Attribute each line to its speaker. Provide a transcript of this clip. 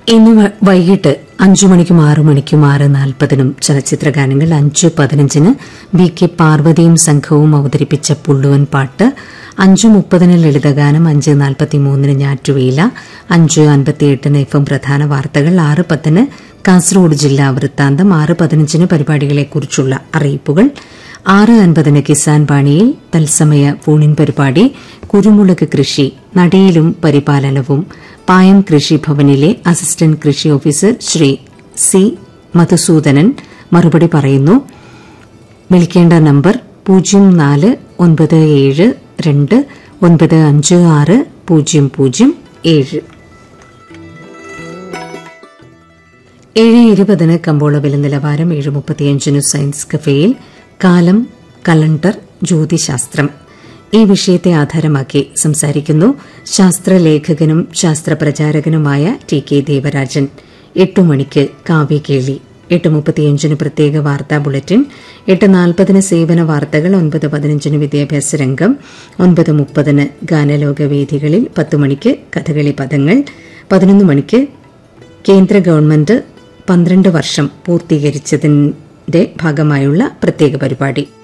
Speaker 1: ഇന്ന് വ- വൈകിട്ട് അഞ്ചു മണിക്കും ആറു മണിക്കും ആറ് നാൽപ്പതിനും ചലച്ചിത്ര ഗാനങ്ങൾ അഞ്ച് പതിനഞ്ചിന് വി കെ പാർവതിയും സംഘവും അവതരിപ്പിച്ച പുള്ളുവൻ പാട്ട് അഞ്ചു മുപ്പതിന് ലളിതഗാനം അഞ്ച് നാൽപ്പത്തിമൂന്നിന് ഞാറ്റുവേല അഞ്ച് അൻപത്തിയെട്ടിന് എഫ് എം പ്രധാന വാർത്തകൾ ആറ് പത്തിന് കാസർഗോഡ് ജില്ലാ വൃത്താന്തം ആറ് പതിനഞ്ചിന് പരിപാടികളെക്കുറിച്ചുള്ള അറിയിപ്പുകൾ ആറ് അൻപതിന് കിസാൻ വാണിയിൽ തത്സമയ ഫോണിൻ പരിപാടി കുരുമുളക് കൃഷി നടയിലും പരിപാലനവും പായം കൃഷി ഭവനിലെ അസിസ്റ്റന്റ് കൃഷി ഓഫീസർ ശ്രീ സി മധുസൂദനൻ മറുപടി പറയുന്നു വിളിക്കേണ്ട നമ്പർ പൂജ്യം നാല് ഒൻപത് ഏഴ് രണ്ട് ഒൻപത് അഞ്ച് ആറ് പൂജ്യം പൂജ്യം ഏഴ് ഏഴ് ഇരുപതിന് കമ്പോള വില നിലവാരം ഏഴ് മുപ്പത്തിയഞ്ചിന് സയൻസ് കഫേയിൽ കാലം കലണ്ടർ ജ്യോതിശാസ്ത്രം ഈ വിഷയത്തെ ആധാരമാക്കി സംസാരിക്കുന്നു ശാസ്ത്രലേഖകനും ശാസ്ത്രപ്രചാരകനുമായ ടി കെ ദേവരാജൻ എട്ടു മണിക്ക് കാവ്യകേളി എട്ട് മുപ്പത്തിയഞ്ചിന് പ്രത്യേക വാർത്താ ബുള്ളറ്റിൻ എട്ട് നാൽപ്പതിന് സേവന വാർത്തകൾ ഒൻപത് പതിനഞ്ചിന് വിദ്യാഭ്യാസ രംഗം ഒൻപത് മുപ്പതിന് ഗാനലോക വേദികളിൽ പത്ത് മണിക്ക് കഥകളി പദങ്ങൾ പതിനൊന്ന് മണിക്ക് കേന്ദ്ര ഗവൺമെന്റ് പന്ത്രണ്ട് വർഷം പൂർത്തീകരിച്ചതിന്റെ ഭാഗമായുള്ള പ്രത്യേക പരിപാടി